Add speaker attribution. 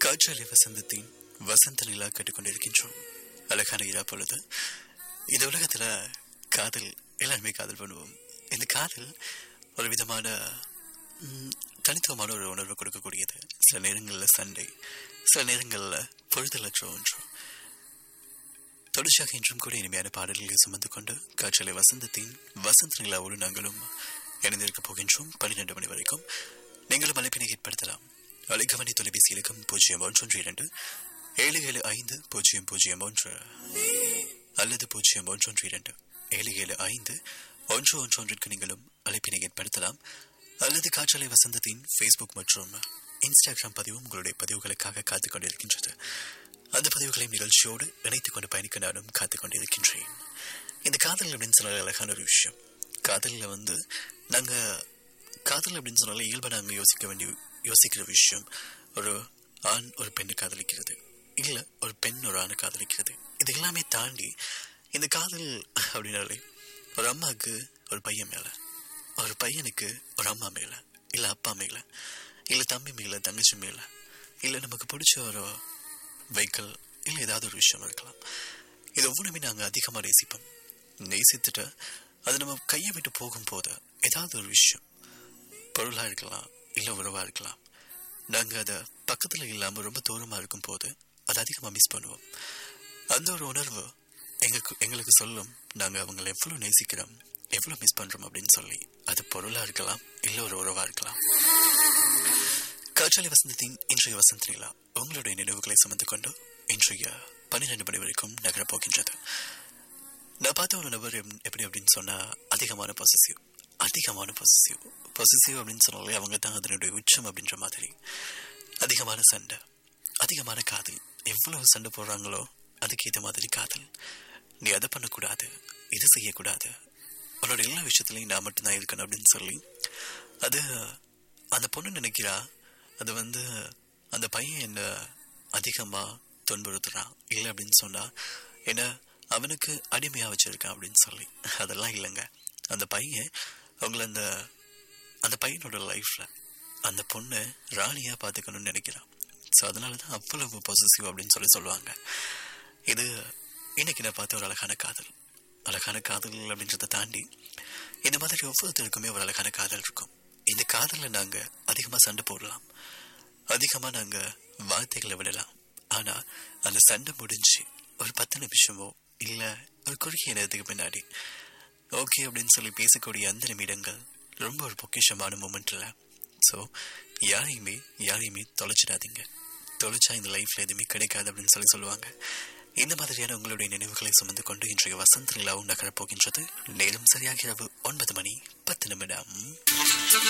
Speaker 1: காற்றாலை வசந்தத்தின் வசந்த நிலா கேட்டுக்கொண்டிருக்கின்றோம் அழகான இரா பொழுது இந்த உலகத்துல காதல் எல்லாருமே காதல் பண்ணுவோம் இந்த காதல் ஒரு விதமான ம், தனித்துவமான ஒரு உணர்வை கொடுக்கக்கூடியது சில நேரங்களில் சண்டை சில நேரங்களில் பொழுதலற்ற ஒன்று தொடர்ச்சியாக இன்றும் கூட இனிமையான பாடல்களை சுமந்து கொண்டு காற்றலை வசந்தத்தின் வசந்த நிலாவோடு நாங்களும் இணைந்திருக்கப் போகின்றோம் பன்னிரண்டு மணி வரைக்கும் நீங்களும் அழைப்பினை ஏற்படுத்தலாம் அழைக்கவணி தொலைபேசி இலக்கம் பூஜ்ஜியம் ஒன்று இரண்டு ஏழு ஏழு ஐந்து பூஜ்ஜியம் பூஜ்ஜியம் ஒன்று அல்லது பூஜ்ஜியம் ஒன்று ஒன்று இரண்டு ஏழு ஏழு ஐந்து ஒன்று ஒன்று ஒன்றிற்கு நீங்களும் அழைப்பினை ஏற்படுத்தலாம் அல்லது காற்றலை வசந்தத்தின் ஃபேஸ்புக் மற்றும் இன்ஸ்டாகிராம் பதிவும் உங்களுடைய பதிவுகளுக்காக காத்துக் கொண்டிருக்கின்றது அந்த பதிவுகளையும் நிகழ்ச்சியோடு இணைத்துக் கொண்டு பயணிக்க நானும் காத்துக் கொண்டிருக்கின்றேன் இந்த காதல் அப்படின்னு சொன்னாலே அழகான ஒரு விஷயம் காதலில் வந்து நாங்கள் காதல் அப்படின்னு சொன்னாலே இயல்பை நாங்கள் யோசிக்க வேண்டிய யோசிக்கிற விஷயம் ஒரு ஆண் ஒரு பெண்ணை காதலிக்கிறது இல்லை ஒரு பெண் ஒரு ஆணை காதலிக்கிறது இது எல்லாமே தாண்டி இந்த காதல் அப்படின்னாலே ஒரு அம்மாவுக்கு ஒரு பையன் மேலே ஒரு பையனுக்கு ஒரு அம்மா மேலே இல்லை அப்பா மேலே இல்லை தம்பி மேலே தங்கச்சி மேலே இல்லை நமக்கு பிடிச்ச ஒரு வெஹிக்கிள் இல்லை ஏதாவது ஒரு விஷயம் இருக்கலாம் இது ஒவ்வொன்றுமே நாங்கள் அதிகமாக நேசிப்போம் நேசித்துட்டு அது நம்ம கையை விட்டு போகும்போது ஏதாவது ஒரு விஷயம் பொருளாக இருக்கலாம் இல்லை உறவாக இருக்கலாம் நாங்கள் அதை பக்கத்தில் இல்லாமல் ரொம்ப தூரமாக இருக்கும்போது அதை அதிகமாக மிஸ் பண்ணுவோம் அந்த ஒரு உணர்வு எங்களுக்கு எங்களுக்கு சொல்லும் நாங்கள் அவங்களை எவ்வளோ நேசிக்கிறோம் எவ்வளோ மிஸ் பண்ணுறோம் அப்படின்னு சொல்லி அது பொருளாக இருக்கலாம் இல்லை ஒரு உறவாக இருக்கலாம் காற்றாலை வசந்தத்தின் இன்றைய வசந்த நிலா உங்களுடைய நினைவுகளை சுமந்து கொண்டு இன்றைய பன்னிரண்டு மணி வரைக்கும் நகரப் போகின்றது நான் பார்த்த ஒரு நபர் எப்- எப்படி அப்படின்னு சொன்னா அதிகமான பொசிசிவ் அதிகமான பொசிசிவ் பொசிசிவ் அப்படின்னு சொன்னாலே அவங்க தான் அதனுடைய உச்சம் அப்படின்ற மாதிரி அதிகமான சண்டை அதிகமான காதல் எவ்வளவு சண்டை போடுறாங்களோ அதுக்கு ஏற்ற மாதிரி காதல் நீ அதை பண்ணக்கூடாது இது செய்யக்கூடாது உன்னோட எல்லா விஷயத்துலையும் நான் மட்டும்தான் இருக்கணும் அப்படின்னு சொல்லி அது அந்த பொண்ணு நினைக்கிறா அது வந்து அந்த பையன் என்ன அதிகமா துன்புறுத்துறான் இல்லை அப்படின்னு சொன்னா என்ன அவனுக்கு அடிமையா வச்சிருக்கான் அப்படின்னு சொல்லி அதெல்லாம் இல்லைங்க அந்த பையன் அவங்கள அந்த அந்த பையனோட லைஃப்ல அந்த பொண்ணை ராணியா பார்த்துக்கணும்னு நினைக்கிறான் ஸோ அதனால தான் அவ்வளவு பொசசிவ் அப்படின்னு சொல்லி சொல்லுவாங்க இது இன்னைக்கு நான் பார்த்த ஒரு அழகான காதல் அழகான காதல் அப்படின்றத தாண்டி இந்த மாதிரி ஒவ்வொருத்தருக்குமே ஒரு அழகான காதல் இருக்கும் இந்த காதலில் நாங்கள் அதிகமாக சண்டை போடலாம் அதிகமாக நாங்கள் வார்த்தைகளை விடலாம் ஆனால் அந்த சண்டை முடிஞ்சு ஒரு பத்து நிமிஷமோ இல்லை ஒரு குறுகிய நேரத்துக்கு பின்னாடி ஓகே அப்படின்னு சொல்லி பேசக்கூடிய அந்த நிமிடங்கள் ரொம்ப ஒரு பொக்கிஷமான மூமெண்ட்ல ஸோ யாரையுமே யாரையுமே தொலைச்சிடாதீங்க தொலைச்சா இந்த லைஃப்ல எதுவுமே கிடைக்காது அப்படின்னு சொல்லி சொல்லுவாங்க இந்த மாதிரியான உங்களுடைய நினைவுகளை சுமந்து கொண்டு இன்றைய வசந்த நிலாவும் நகரப் போகின்றது நேரம் சரியாக இரவு ஒன்பது மணி பத்து நிமிடம்